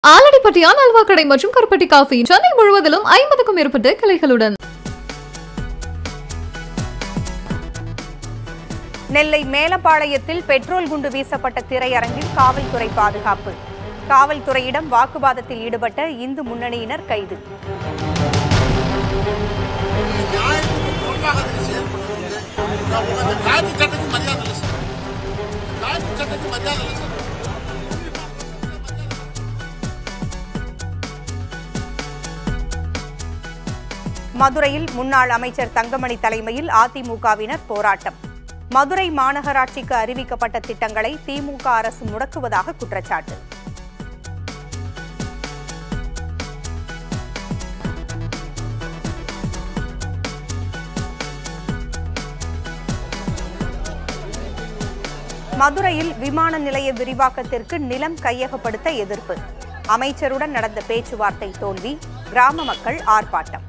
ஆலடிப்பட்டியான் அல்வா கடை மற்றும் கருப்பட்டி காஃபி சென்னை முழுவதிலும் ஐம்பதுக்கும் மேற்பட்ட கிளைகளுடன் நெல்லை மேலப்பாளையத்தில் பெட்ரோல் குண்டு வீசப்பட்ட திரையரங்கில் காவல்துறை பாதுகாப்பு காவல்துறையிடம் வாக்குவாதத்தில் ஈடுபட்ட இந்து முன்னணியினர் கைது நியாயத்துக்கு புறம்பாக அதுக்கு செயல்படுறது நான் உங்க அந்த காந்தி சட்டத்துக்கு மரியாதை இல்லை சார் காந்தி சட்டத்துக்கு மரியாதை இல்லை சார் மதுரையில் முன்னாள் அமைச்சர் தங்கமணி தலைமையில் அதிமுகவினர் போராட்டம் மதுரை மாநகராட்சிக்கு அறிவிக்கப்பட்ட திட்டங்களை திமுக அரசு முடக்குவதாக குற்றச்சாட்டு மதுரையில் விமான நிலைய விரிவாக்கத்திற்கு நிலம் கையகப்படுத்த எதிர்ப்பு அமைச்சருடன் நடந்த பேச்சுவார்த்தை தோல்வி கிராம மக்கள் ஆர்ப்பாட்டம்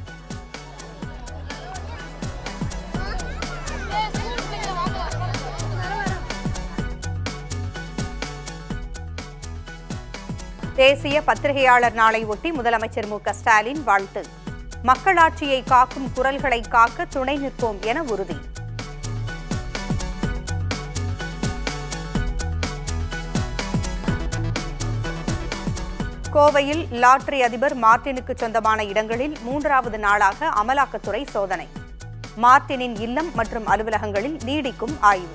தேசிய பத்திரிகையாளர் நாளை ஒட்டி முதலமைச்சர் மு க ஸ்டாலின் வாழ்த்து மக்களாட்சியை காக்கும் குரல்களை காக்க துணை நிற்போம் என உறுதி கோவையில் லாட்டரி அதிபர் மார்டினுக்கு சொந்தமான இடங்களில் மூன்றாவது நாளாக அமலாக்கத்துறை சோதனை மார்டினின் இல்லம் மற்றும் அலுவலகங்களில் நீடிக்கும் ஆய்வு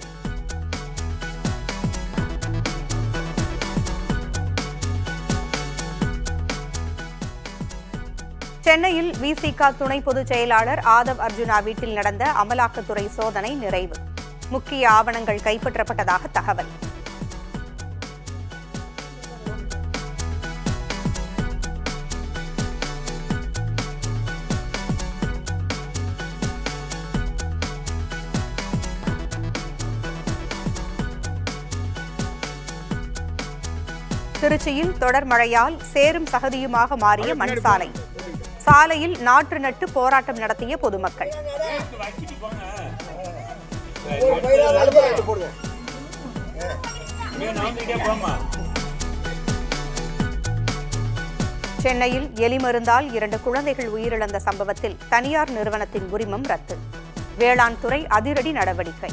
சென்னையில் விசிக துணை பொதுச் செயலாளர் ஆதவ் அர்ஜுனா வீட்டில் நடந்த அமலாக்கத்துறை சோதனை நிறைவு முக்கிய ஆவணங்கள் கைப்பற்றப்பட்டதாக தகவல் திருச்சியில் தொடர் மழையால் சேரும் சகதியுமாக மாறிய மண் சாலை சாலையில் நாற்று நட்டு போராட்டம் நடத்திய பொதுமக்கள் சென்னையில் எலி மருந்தால் இரண்டு குழந்தைகள் உயிரிழந்த சம்பவத்தில் தனியார் நிறுவனத்தின் உரிமம் ரத்து வேளாண் துறை அதிரடி நடவடிக்கை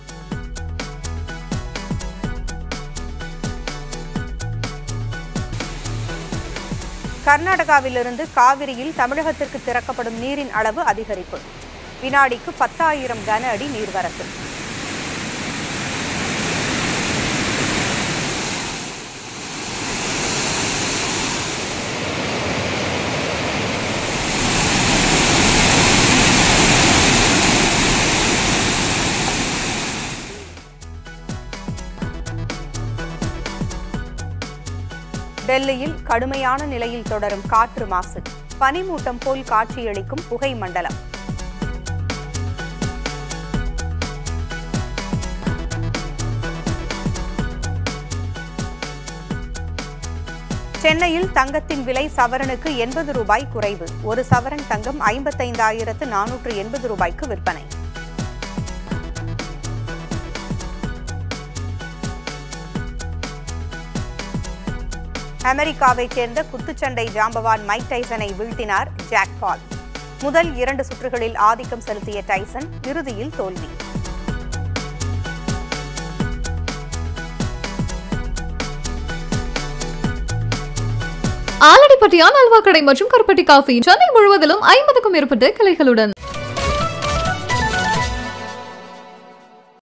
கர்நாடகாவிலிருந்து காவிரியில் தமிழகத்திற்கு திறக்கப்படும் நீரின் அளவு அதிகரிப்பு வினாடிக்கு பத்தாயிரம் கன அடி நீர்வரத்து டெல்லியில் கடுமையான நிலையில் தொடரும் காற்று மாசு பனிமூட்டம் போல் காட்சியளிக்கும் புகை மண்டலம் சென்னையில் தங்கத்தின் விலை சவரனுக்கு எண்பது ரூபாய் குறைவு ஒரு சவரன் தங்கம் ஐம்பத்தைந்தாயிரத்து நானூற்று எண்பது ரூபாய்க்கு விற்பனை அமெரிக்காவைச் சேர்ந்த குத்துச்சண்டை ஜாம்பவான் மைக் டைசனை வீழ்த்தினார் ஜாக் பால் முதல் இரண்டு சுற்றுகளில் ஆதிக்கம் செலுத்திய டைசன் இறுதியில் தோல்வி ஆலடிப்பட்டியான் அல்வா கடை மற்றும் கருப்பட்டி காஃபி சென்னை முழுவதிலும் ஐம்பதுக்கும் மேற்பட்ட கிளைகளுடன்